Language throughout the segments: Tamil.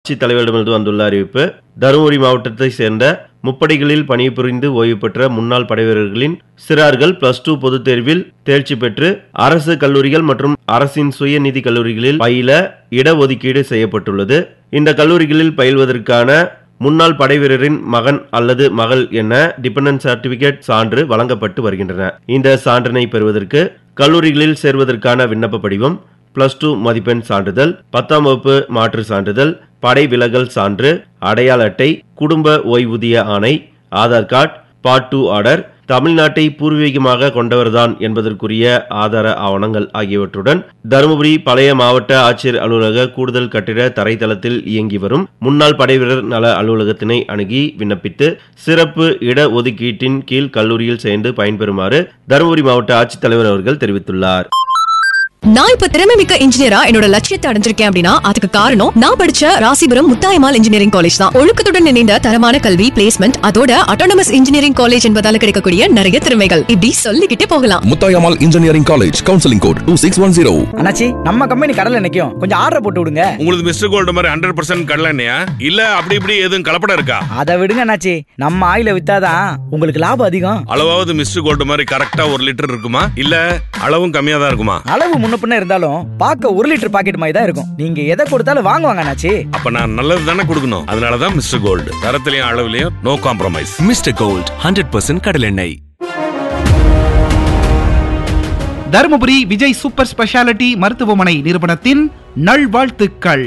ஆட்சித் தலைவரிடமிருந்து வந்துள்ள அறிவிப்பு தருமபுரி மாவட்டத்தை சேர்ந்த முப்படைகளில் பணிபுரிந்து ஓய்வு பெற்ற முன்னாள் படைவீரர்களின் சிறார்கள் பிளஸ் டூ பொதுத் தேர்வில் தேர்ச்சி பெற்று அரசு கல்லூரிகள் மற்றும் அரசின் சுயநிதி கல்லூரிகளில் பயில இடஒதுக்கீடு செய்யப்பட்டுள்ளது இந்த கல்லூரிகளில் பயில்வதற்கான முன்னாள் படைவீரரின் மகன் அல்லது மகள் என டிபெண்டன்ட் சர்டிபிகேட் சான்று வழங்கப்பட்டு வருகின்றன இந்த சான்றினை பெறுவதற்கு கல்லூரிகளில் சேர்வதற்கான விண்ணப்ப படிவம் பிளஸ் டூ மதிப்பெண் சான்றிதழ் பத்தாம் வகுப்பு மாற்று சான்றிதழ் படை விலகல் சான்று அடையாள அட்டை குடும்ப ஓய்வூதிய ஆணை Aadhaar card part two order தமிழ்நாட்டை பூர்வீகமாக கொண்டவர்தான் என்பதற்குரிய ஆதார ஆவணங்கள் ஆகியவற்றுடன் தருமபுரி பழைய மாவட்ட ஆட்சியர் அலுவலக கூடுதல் கட்டிட தரைத்தளத்தில் இயங்கி வரும் முன்னாள் படைவீரர் நல அலுவலகத்தினை அணுகி விண்ணப்பித்து சிறப்பு இட ஒதுக்கீட்டின் கீழ் கல்லூரியில் சேர்ந்து பயன்பெறுமாறு தருமபுரி மாவட்ட ஆட்சித்தலைவர் அவர்கள் தெரிவித்துள்ளார் நான் இப்ப திறமை மிக்க இன்ஜினியரா என்னோட லட்சியத்தை அடைஞ்சிருக்கேன் அப்படின்னா அதுக்கு காரணம் நான் படிச்ச ராசிபுரம் முத்தாயமால் இன்ஜினியரிங் காலேஜ் தான் ஒழுக்கத்துடன் இணைந்த தரமான கல்வி பிளேஸ்மெண்ட் அதோட அட்டானமஸ் இன்ஜினியரிங் காலேஜ் என்பதால கிடைக்கக்கூடிய நிறைய திறமைகள் இப்படி சொல்லிக்கிட்டே போகலாம் Muthayammal engineering college counselling code two six one zero அண்ணாச்சி நம்ம கம்பெனி கடல்ல நிக்கும் கொஞ்சம் ஆர்டர் போட்டு விடுங்க உங்களுக்கு மிஸ்டர் கோல்டு மாதிரி ஹண்ட்ரட் பர்சன்ட் கடலண்ணையா இல்ல அப்படி இப்படி எதுவும் கலப்படம் இருக்கா அதை விடுங்க அண்ணாச்சி நம்ம ஆயில வித்தாதான் உங்களுக்கு லாபம் அதிகம் அளவாவது மிஸ்டர் கோல்டு மாதிரி கரெக்டா ஒரு லிட்டர் இருக்குமா இல்ல அளவும் கம்மியா தான் இருக்குமா அளவு முன்ன பின்ன இருந்தாலும் பார்க்க ஒரு லிட்டர் பாக்கெட் மாதிரி தான் இருக்கும் நீங்க எதை கொடுத்தாலும் வாங்குவாங்க அண்ணாச்சி அப்ப நான் நல்லது தானே கொடுக்கணும் அதனாலதான் மிஸ்டர் கோல்டு தரத்திலையும் அளவுலயும் no compromise mister gold hundred percent கடலெண்ணெய் தருமபுரி விஜய் சூப்பர் ஸ்பெஷாலிட்டி மருத்துவமனை நிறுவனத்தின் நல்வாழ்த்துக்கள்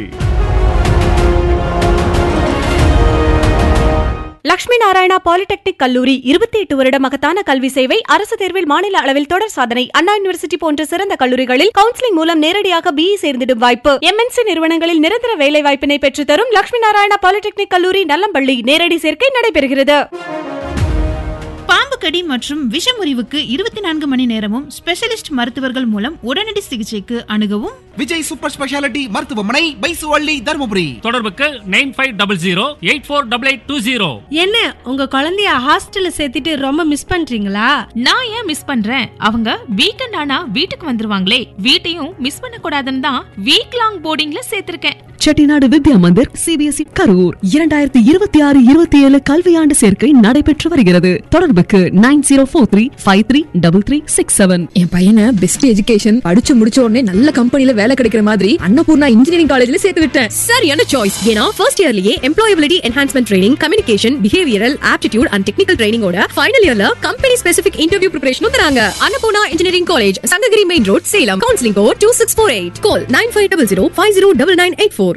லட்சுமி நாராயணா பாலிடெக்னிக் கல்லூரி இருபத்தி எட்டு வருட மகத்தான கல்வி சேவை அரசு தேர்வில் மாநில அளவில் தொடர் சாதனை அண்ணா யூனிவர்சிட்டி போன்ற சிறந்த கல்லூரிகளில் கவுன்சிலிங் மூலம் நேரடியாக பிஇ சேர்ந்திடும் வாய்ப்பு எம்என்சி நிறுவனங்களில் நிரந்தர வேலை வாய்ப்பினை பெற்றுத்தரும் லட்சுமி நாராயணா பாலிடெக்னிக் கல்லூரி நல்லம்பள்ளி நேரடி சேர்க்கை நடைபெறுகிறது பாம்பு கடி மற்றும் விஷமுறிவுக்கு இருபத்தி நான்கு மணி நேரமும் ஸ்பெஷலிஸ்ட் மருத்துவர்கள் மூலம் உடனடி சிகிச்சைக்கு அணுகவும் விஜய் சூப்பர் ஸ்பெஷாலிட்டி மருத்துவமனை பைசுவள்ளி தருமபுரி தொடர்புக்கு nine five double zero eight four double eight two zero என்ன உங்க குழந்தைய ஹாஸ்டல்ல சேர்த்துட்டு ரொம்ப மிஸ் பண்றீங்களா நான் ஏன் மிஸ் பண்றேன் அவங்க வீக்கெண்ட் ஆனா வீட்டுக்கு வந்துருவாங்களே வீட்டையும் மிஸ் பண்ண கூடாதுன்னு தான் வீக் லாங் போர்டிங்ல சேர்த்திருக்கேன் செட்டிநாடு வித்யா மந்திர் சிபிஎஸ்இ கரூர் இரண்டாயிரத்தி இருபத்தி ஆறு இருபத்தி ஏழு கல்வியாண்டு சேர்க்கை நடைபெற்று வருகிறது தொடர்புக்கு nine zero four three five three double three six seven என் பையனை பெஸ்ட் எஜுகேஷன் படிச்சு முடிச்ச உடனே நல்ல கம்பெனில வேலை கிடைக்கிற மாதிரி அன்னபூர்ணா இன்ஜினியரிங் காலேஜ்ல சேர்த்து விட்டேன் சரியான சாய்ஸ் ஏன்னா ஃபர்ஸ்ட் இயர்லயே employability enhancement training communication behavioural aptitude and technical ட்ரைனிங்கோட ஃபைனல் இயர்ல கம்பெனி ஸ்பெசிபிக் இன்டர்வியூ ப்ரிப்பரேஷனும் தராங்க Annapoorna engineering college Sankagiri main road Salem counselling code two six four eight call nine five double zero five zero double nine eight four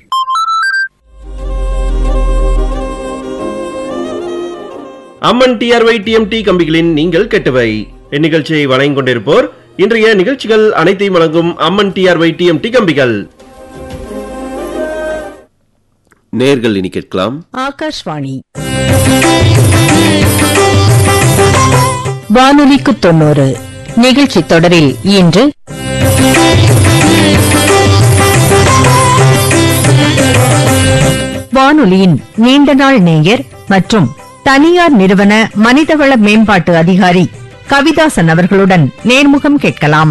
Amman TRY TMT கம்பிகளின் நீங்கள் கெட்டவை இந்நிகழ்ச்சியை வழங்கிக் கொண்டிருப்போர் இன்றைய நிகழ்ச்சிகள் அனைத்தையும் வழங்கும் அம்மன் டிஆர்ஒய் டிஎம்டி கம்பிகள் நேர்கள் இனி கேட்கலாம் ஆகாஷ்வாணி வானொலிக்கு தொண்ணூறு நிகழ்ச்சி தொடரில் இன்று வானொலியின் நீண்ட நாள் நேயர் மற்றும் தனியார் நிறுவன மனிதவள மேம்பாட்டு அதிகாரி கவிதாசன் அவர்களுடன் நேர்முகம் கேட்கலாம்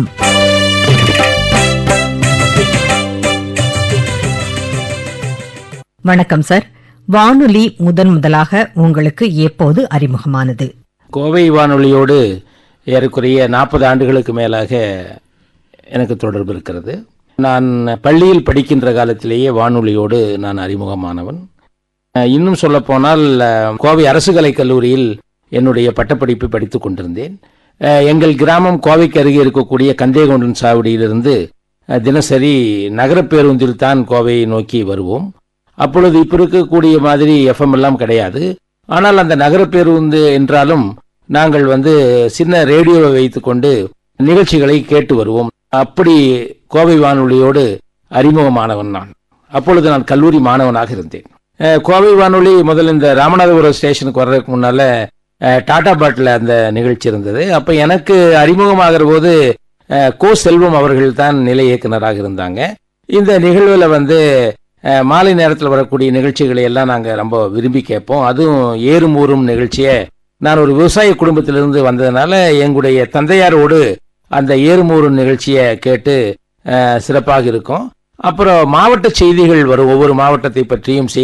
வணக்கம் சார் வானொலி முதன் முதலாக உங்களுக்கு எப்போது அறிமுகமானது கோவை வானொலியோடு ஏறக்குறைய நாற்பது ஆண்டுகளுக்கு மேலாக எனக்கு தொடர்பு இருக்கிறது நான் பள்ளியில் படிக்கின்ற காலத்திலேயே வானொலியோடு நான் அறிமுகமானவன் அஹ், இன்னும் சொல்லப்போனால் அஹ், கோவை அரசு கலைக் கல்லூரியில் என்னுடைய பட்டப்படிப்பு படித்துக் கொண்டிருந்தேன் அஹ், எங்கள் கிராமம் கோவைக்கு அருகே இருக்கக்கூடிய கந்தேகொண்டன் சாவடியிலிருந்து அஹ், தினசரி நகரப் பேருந்தில் தான் கோவையை நோக்கி வருவோம் அப்பொழுது இப்போ இருக்கக்கூடிய மாதிரி எஃப்எம் எல்லாம் கிடையாது ஆனால் அந்த நகர பேருந்து என்றாலும் நாங்கள் வந்து சின்ன ரேடியோவை வைத்துக்கொண்டு நிகழ்ச்சிகளை கேட்டு வருவோம் அப்படி கோவை வானொலியோடு அறிமுகமானவன் நான் அப்பொழுது நான் கல்லூரி மாணவனாக இருந்தேன் அஹ், கோவை வானொலி முதல்ல இந்த ராமநாதபுரம் ஸ்டேஷனுக்கு வர்றதுக்கு முன்னால அஹ், டாடா பாட்டில் அந்த நிகழ்ச்சி இருந்தது அப்ப எனக்கு அறிமுகமாகிற போது அஹ், கோ செல்வம் அவர்கள் தான் நிலை இயக்குனராக இருந்தாங்க இந்த நிகழ்வுல வந்து அஹ், மாலை நேரத்தில் வரக்கூடிய நிகழ்ச்சிகளை எல்லாம் நாங்கள் ரொம்ப விரும்பி கேட்போம் அதுவும் ஏறும் ஊறும் நிகழ்ச்சியை நான் ஒரு விவசாய குடும்பத்திலிருந்து வந்ததுனால எங்களுடைய தந்தையாரோடு அந்த ஏறுமூறும் நிகழ்ச்சியை கேட்டு அஹ், சிறப்பாக இருக்கும் அப்புறம் மாவட்ட செய்திகள் வரும் ஒவ்வொரு மாவட்டத்தை பற்றியும் செய்தி